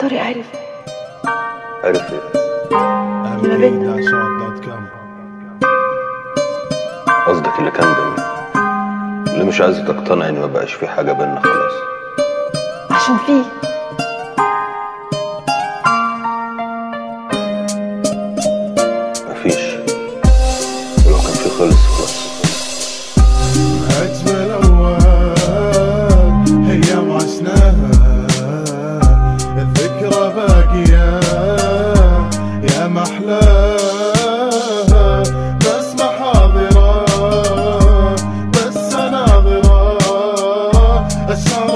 طارق عرف عرف ايه amd-shop.com قصدك اللي كان بينا اللي مش عايز تقتنع ان ما بقاش في حاجه بينا خلاص عشان فيه مفيش ولو كان في خلص خلاص أجمل أول أيام عشناها الذكرى باقية يا محلاها بس محاضرة بس ناظرة الشعر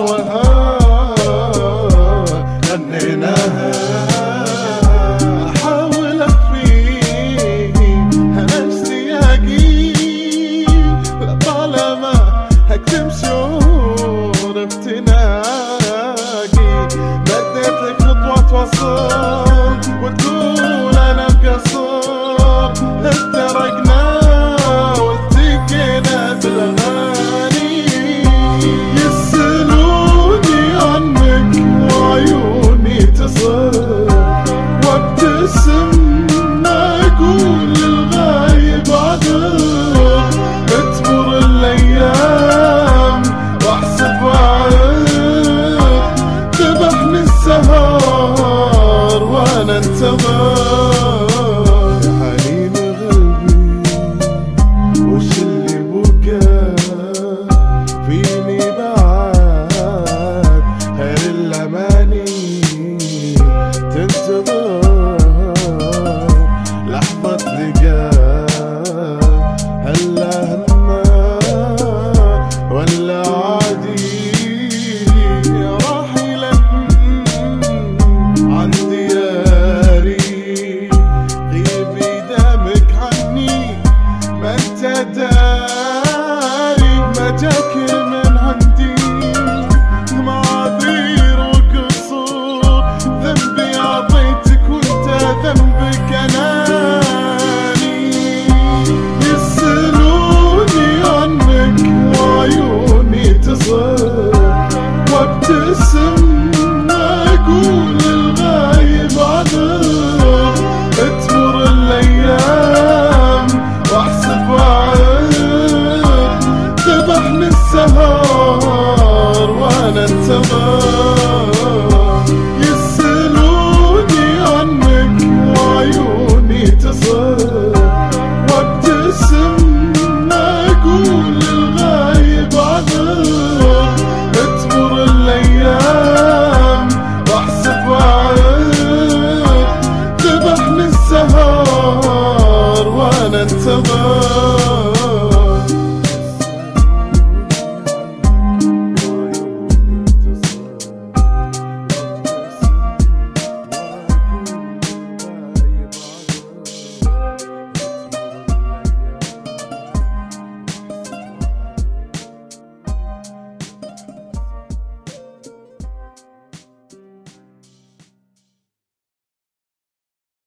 والهوى غنيناها أحاول أخفي اشتياقي طالما هكتم شعور افتناقي مديت لك خطوة توصل وتقول انا بقصر افترقنا والتقينا بالاغاني يسألوني عنك وعيوني تصر وابتسم اقول للغايب عذر تمر الايام واحسب وعد ذبحني السهر وانا انتظر